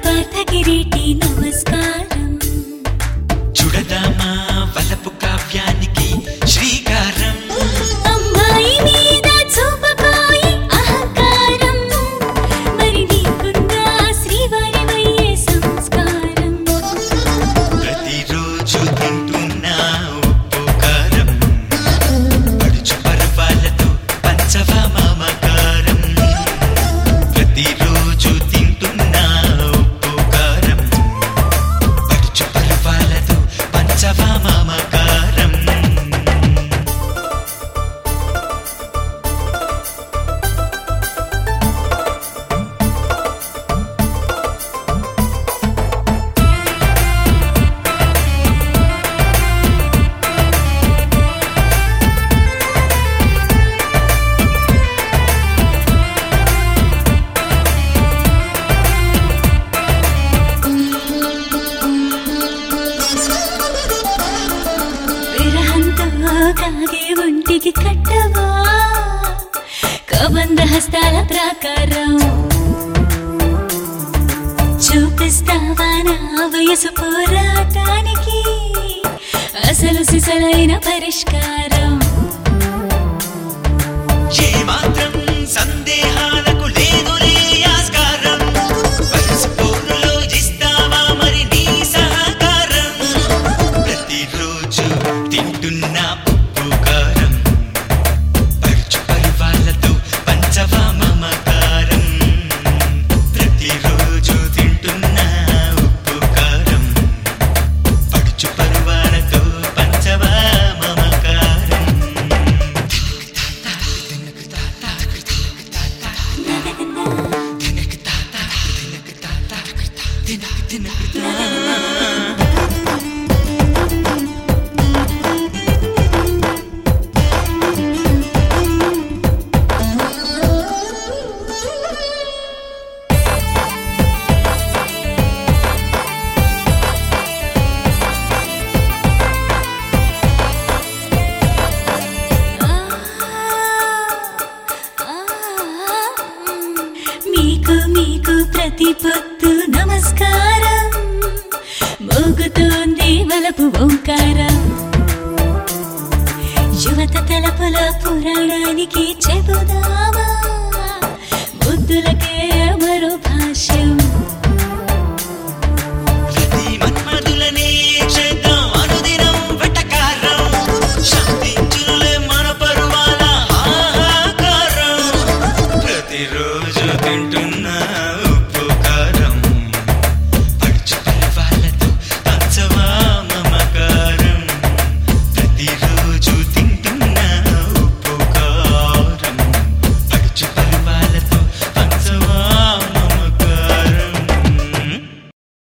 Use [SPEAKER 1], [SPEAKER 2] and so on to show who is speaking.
[SPEAKER 1] స్వార్థ కిరీటి నమస్కారం
[SPEAKER 2] చుడదామా వలపు కావ్యానికి శ్రీకారం
[SPEAKER 1] అమ్మాయి మీద చూపబోయి అహంకారం మరి నీకుందా శ్రీవారివయ్యే సంస్కారం
[SPEAKER 2] ప్రతిరోజు తింటున్నా ఉప్పు కారం పడుచు పర్వాలతో పంచవా మమకారం ప్రతిరోజు తింటున్నా ఉప్పు కారం పడుచు పర్వాలతో పంచవా మమకారం
[SPEAKER 1] విరహంతో కాగే ఒంటికి కట్టవా కబంధ హస్తాల ప్రాకారం చూపిస్తావా నా వయసు పోరాటానికి అసలు సిసలైన పరిష్కారం
[SPEAKER 2] ఏ మాత్రం సందేహాలకు లేదులే ఆస్కారం వయసు పోరులో ఇస్తావా మరి నీ సహకారం ప్రతిరోజు తింటున్నా ఉప్పు కారం పరుచు పరివాళ్ళతో పంచవా మమకారం ప్రతిరోజు తింటున్నా ఉప్పు కారం పడుచు పరువాలతో పంచవా మమకారం
[SPEAKER 1] మీకు మీకు ప్రతి పొద్దు నమస్కారం మోగుతోంది వలపు ఓంకారం యువత తలపుల పురాణానికి చెబుదామా